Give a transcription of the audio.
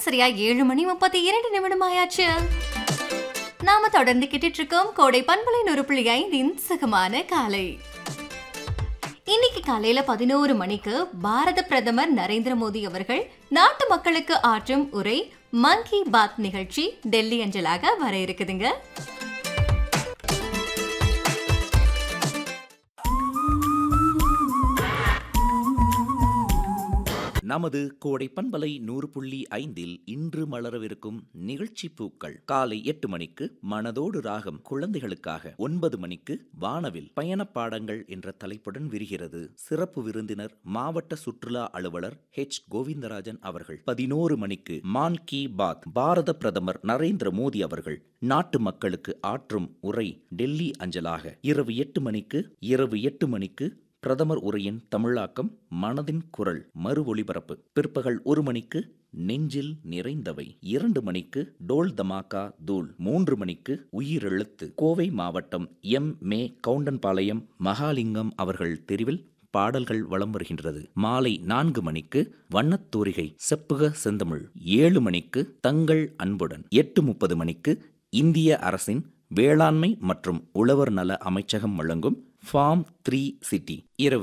சரியா ஏழு மணி முப்பத்தி இரண்டு நிமிடம் ஆயாச்சு நாம தொடர்ந்து கேட்டுட்டு இருக்கோம் கோடை பண்பலை நூறு புள்ளி ஐந்தின் சுகமான காலை இன்னைக்கு காலையில பதினோரு மணிக்கு பாரத பிரதமர் நரேந்திர மோடி அவர்கள் நாட்டு மக்களுக்கு ஆற்றும் உரை மன் கி பாத் நிகழ்ச்சி டெல்லி அஞ்சலாக வர இருக்குதுங்க நமது கோடை பண்பலை நூறு புள்ளி ஐந்தில் இன்று மலரவிருக்கும் நிகழ்ச்சி பூக்கள் காலை எட்டு மணிக்கு மனதோடு ராகம் குழந்தைகளுக்காக ஒன்பது மணிக்கு வானவில் பயணப் பாடங்கள் என்ற தலைப்புடன் விரிகிறது சிறப்பு விருந்தினர் மாவட்ட சுற்றுலா அலுவலர் ஹெச் கோவிந்தராஜன் அவர்கள் பதினோரு மணிக்கு மான் கி பாத் பாரத பிரதமர் நரேந்திர மோடி அவர்கள் நாட்டு மக்களுக்கு ஆற்றும் உரை டெல்லி அஞ்சலாக இரவு எட்டு மணிக்கு இரவு எட்டு மணிக்கு பிரதமர் உரையின் தமிழாக்கம் மனதின் குரல் மறு ஒளிபரப்பு பிற்பகல் ஒரு மணிக்கு நெஞ்சில் நிறைந்தவை இரண்டு மணிக்கு டோல் தமாக்கா தூள் மூன்று மணிக்கு உயிரெழுத்து கோவை மாவட்டம் எம் மே கவுண்டன்பாளையம் மகாலிங்கம் அவர்கள் தெரிவில் பாடல்கள் வலம் வருகின்றது மாலை நான்கு மணிக்கு வண்ணத்தூரிகை செப்புக செந்தமிழ் ஏழு மணிக்கு தங்கள் அன்புடன் எட்டு முப்பது மணிக்கு இந்திய அரசின் வேளாண்மை மற்றும் உழவர் நல அமைச்சகம் வழங்கும் ஃபார்ம் த்ரீ சிட்டி இரவு